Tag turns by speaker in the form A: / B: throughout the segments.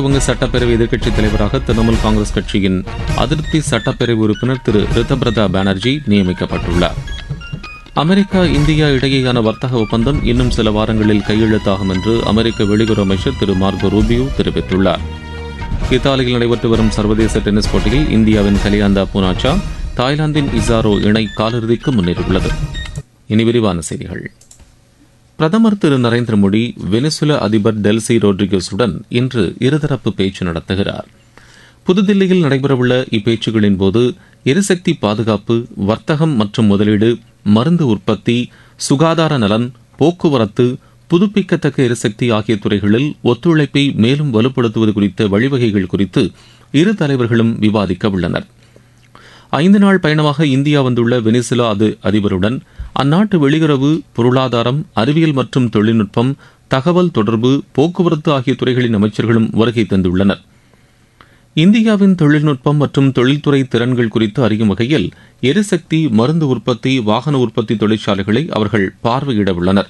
A: மேற்குவங்க சட்டப்பேரவை எதிர்க்கட்சித் தலைவராக திரிணாமுல் காங்கிரஸ் கட்சியின் அதிருப்தி சட்டப்பேரவை உறுப்பினர் திரு ரித்தபிரதா பானர்ஜி நியமிக்கப்பட்டுள்ளார் அமெரிக்கா இந்தியா இடையேயான வர்த்தக ஒப்பந்தம் இன்னும் சில வாரங்களில் கையெழுத்தாகும் என்று அமெரிக்க வெளியுறவு அமைச்சர் திரு மார்கோ ரூபியோ தெரிவித்துள்ளார் இத்தாலியில் நடைபெற்று வரும் சர்வதேச டென்னிஸ் போட்டியில் இந்தியாவின் கலியாந்தா பூனாச்சா தாய்லாந்தின் இசாரோ இணை காலிறுதிக்கு முன்னேறியுள்ளது இனி விரிவான செய்திகள் பிரதமர் திரு நரேந்திர மோடி வெனிசுலா அதிபர் டெல்சி ரோட்ரிகஸுடன் இன்று இருதரப்பு பேச்சு நடத்துகிறார் புதுதில்லியில் நடைபெறவுள்ள இப்பேச்சுகளின் போது எரிசக்தி பாதுகாப்பு வர்த்தகம் மற்றும் முதலீடு மருந்து உற்பத்தி சுகாதார நலன் போக்குவரத்து புதுப்பிக்கத்தக்க எரிசக்தி ஆகிய துறைகளில் ஒத்துழைப்பை மேலும் வலுப்படுத்துவது குறித்த வழிவகைகள் குறித்து இரு தலைவர்களும் விவாதிக்க உள்ளனர் ஐந்து நாள் பயணமாக இந்தியா வந்துள்ள வெனிசுலா அது அதிபருடன் அந்நாட்டு வெளியுறவு பொருளாதாரம் அறிவியல் மற்றும் தொழில்நுட்பம் தகவல் தொடர்பு போக்குவரத்து ஆகிய துறைகளின் அமைச்சர்களும் வருகை தந்துள்ளனர் இந்தியாவின் தொழில்நுட்பம் மற்றும் தொழில்துறை திறன்கள் குறித்து அறியும் வகையில் எரிசக்தி மருந்து உற்பத்தி வாகன உற்பத்தி தொழிற்சாலைகளை அவர்கள் பார்வையிட உள்ளனர்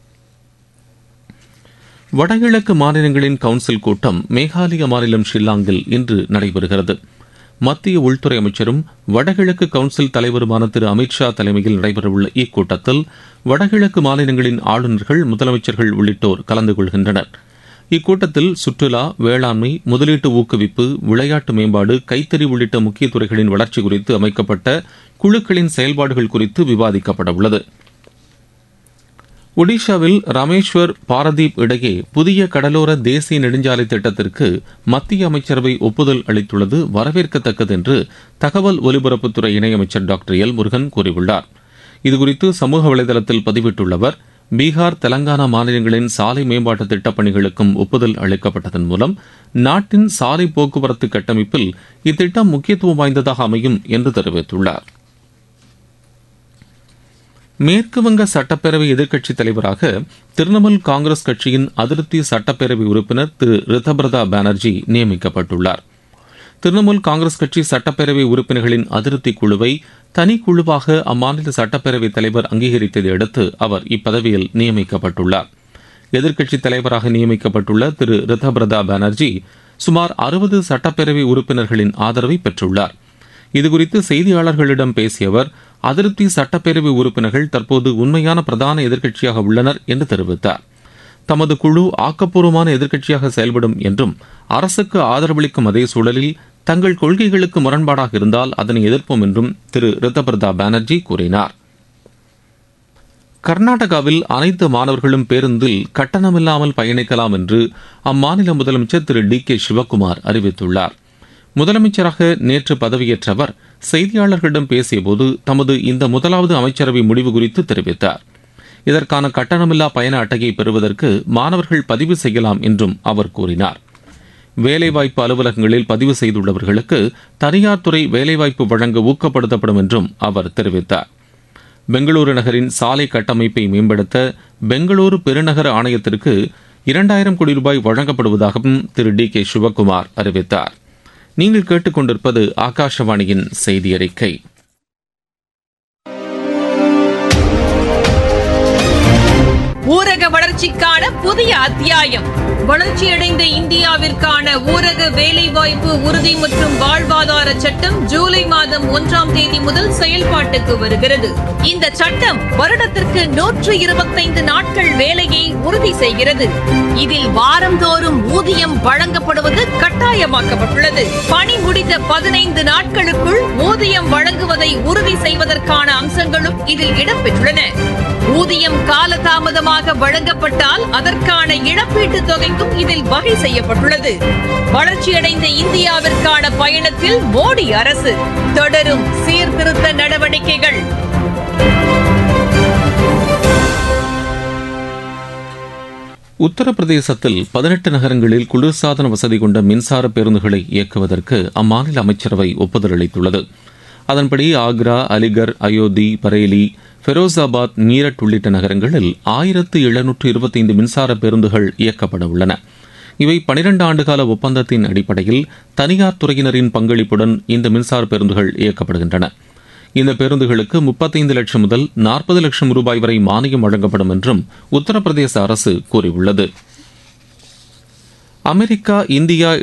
A: வடகிழக்கு மாநிலங்களின் கவுன்சில் கூட்டம் மேகாலய மாநிலம் ஷில்லாங்கில் இன்று நடைபெறுகிறது மத்திய உள்துறை அமைச்சரும் வடகிழக்கு கவுன்சில் தலைவருமான திரு அமித்ஷா தலைமையில் நடைபெறவுள்ள இக்கூட்டத்தில் வடகிழக்கு மாநிலங்களின் ஆளுநர்கள் முதலமைச்சர்கள் உள்ளிட்டோர் கலந்து கொள்கின்றனர் இக்கூட்டத்தில் சுற்றுலா வேளாண்மை முதலீட்டு ஊக்குவிப்பு விளையாட்டு மேம்பாடு கைத்தறி உள்ளிட்ட முக்கிய துறைகளின் வளர்ச்சி குறித்து அமைக்கப்பட்ட குழுக்களின் செயல்பாடுகள் குறித்து விவாதிக்கப்பட உள்ளது ஒடிஷாவில் ராமேஸ்வர் பாரதீப் இடையே புதிய கடலோர தேசிய நெடுஞ்சாலை திட்டத்திற்கு மத்திய அமைச்சரவை ஒப்புதல் அளித்துள்ளது வரவேற்கத்தக்கது என்று தகவல் ஒலிபரப்புத்துறை இணையமைச்சர் டாக்டர் எல் முருகன் கூறியுள்ளார் இதுகுறித்து சமூக வலைதளத்தில் பதிவிட்டுள்ள அவர் பீகார் தெலங்கானா மாநிலங்களின் சாலை மேம்பாட்டு திட்டப் பணிகளுக்கும் ஒப்புதல் அளிக்கப்பட்டதன் மூலம் நாட்டின் சாலை போக்குவரத்து கட்டமைப்பில் இத்திட்டம் முக்கியத்துவம் வாய்ந்ததாக அமையும் என்று தெரிவித்துள்ளார் மேற்குவங்க சட்டப்பேரவை எதிர்க்கட்சித் தலைவராக திரிணாமுல் காங்கிரஸ் கட்சியின் அதிருப்தி சட்டப்பேரவை உறுப்பினர் திரு ரித்தபிரதா பானர்ஜி நியமிக்கப்பட்டுள்ளார் திரிணாமுல் காங்கிரஸ் கட்சி சட்டப்பேரவை உறுப்பினர்களின் அதிருப்தி குழுவை தனிக்குழுவாக அம்மாநில சட்டப்பேரவைத் தலைவர் அங்கீகரித்ததை அடுத்து அவர் இப்பதவியில் நியமிக்கப்பட்டுள்ளார் எதிர்க்கட்சித் தலைவராக நியமிக்கப்பட்டுள்ள திரு ரித்தபிரதா பானர்ஜி சுமார் அறுபது சட்டப்பேரவை உறுப்பினர்களின் ஆதரவை பெற்றுள்ளார் இதுகுறித்து செய்தியாளர்களிடம் பேசிய அவர் அதிருப்தி சட்டப்பேரவை உறுப்பினர்கள் தற்போது உண்மையான பிரதான எதிர்க்கட்சியாக உள்ளனர் என்று தெரிவித்தார் தமது குழு ஆக்கப்பூர்வமான எதிர்க்கட்சியாக செயல்படும் என்றும் அரசுக்கு ஆதரவளிக்கும் அதே சூழலில் தங்கள் கொள்கைகளுக்கு முரண்பாடாக இருந்தால் அதனை எதிர்ப்போம் என்றும் திரு ரித்தபிரதா பானர்ஜி கூறினார் கர்நாடகாவில் அனைத்து மாணவர்களும் பேருந்தில் கட்டணமில்லாமல் பயணிக்கலாம் என்று அம்மாநில முதலமைச்சர் திரு டி கே சிவக்குமார் அறிவித்துள்ளார் முதலமைச்சராக நேற்று பதவியேற்ற அவர் செய்தியாளர்களிடம் பேசியபோது தமது இந்த முதலாவது அமைச்சரவை முடிவு குறித்து தெரிவித்தார் இதற்கான கட்டணமில்லா பயண அட்டையை பெறுவதற்கு மாணவர்கள் பதிவு செய்யலாம் என்றும் அவர் கூறினார் வேலைவாய்ப்பு அலுவலகங்களில் பதிவு செய்துள்ளவர்களுக்கு தனியார் துறை வேலைவாய்ப்பு வழங்க ஊக்கப்படுத்தப்படும் என்றும் அவர் தெரிவித்தார் பெங்களூரு நகரின் சாலை கட்டமைப்பை மேம்படுத்த பெங்களூரு பெருநகர ஆணையத்திற்கு இரண்டாயிரம் கோடி ரூபாய் வழங்கப்படுவதாகவும் திரு டி கே சிவக்குமார் அறிவித்தார் நீங்கள் கேட்டுக்கொண்டிருப்பது ஆகாஷவாணியின் செய்தி அறிக்கை
B: ஊரக வளர்ச்சிக்கான புதிய அத்தியாயம் வளர்ச்சியடைந்த இந்தியாவிற்கான ஊரக வேலைவாய்ப்பு உறுதி மற்றும் வாழ்வாதார சட்டம் ஜூலை மாதம் ஒன்றாம் தேதி முதல் செயல்பாட்டுக்கு வருகிறது இந்த சட்டம் வருடத்திற்கு நூற்று இருபத்தைந்து நாட்கள் வேலையை உறுதி செய்கிறது இதில் வாரந்தோறும் ஊதியம் வழங்கப்படுவது கட்டாயமாக்கப்பட்டுள்ளது பணி முடிந்த பதினைந்து நாட்களுக்குள் ஊதியம் வழங்குவதை உறுதி செய்வதற்கான அம்சங்களும் இதில் இடம்பெற்றுள்ளன ஊதியம் காலதாமதமாக வழங்கப்பட்டால் அதற்கான இழப்பீட்டு தொகைக்கும் இதில் வகை செய்யப்பட்டுள்ளது வளர்ச்சியடைந்த இந்தியாவிற்கான பயணத்தில் மோடி அரசு தொடரும் சீர்திருத்த நடவடிக்கைகள்
A: உத்தரப்பிரதேசத்தில் பதினெட்டு நகரங்களில் குளிர்சாதன வசதி கொண்ட மின்சார பேருந்துகளை இயக்குவதற்கு அம்மாநில அமைச்சரவை ஒப்புதல் அளித்துள்ளது அதன்படி ஆக்ரா அலிகர் அயோத்தி பரேலி ஃபெரோசாபாத் மீரட் உள்ளிட்ட நகரங்களில் ஆயிரத்து எழுநூற்று இருபத்தைந்து மின்சார பேருந்துகள் இயக்கப்பட உள்ளன இவை பனிரெண்டு ஆண்டுகால ஒப்பந்தத்தின் அடிப்படையில் தனியார் துறையினரின் பங்களிப்புடன் இந்த மின்சார பேருந்துகள் இயக்கப்படுகின்றன இந்த பேருந்துகளுக்கு முப்பத்தைந்து லட்சம் முதல் நாற்பது லட்சம் ரூபாய் வரை மானியம் வழங்கப்படும் என்றும் உத்தரப்பிரதேச அரசு கூறியுள்ளது அமெரிக்கா இந்தியா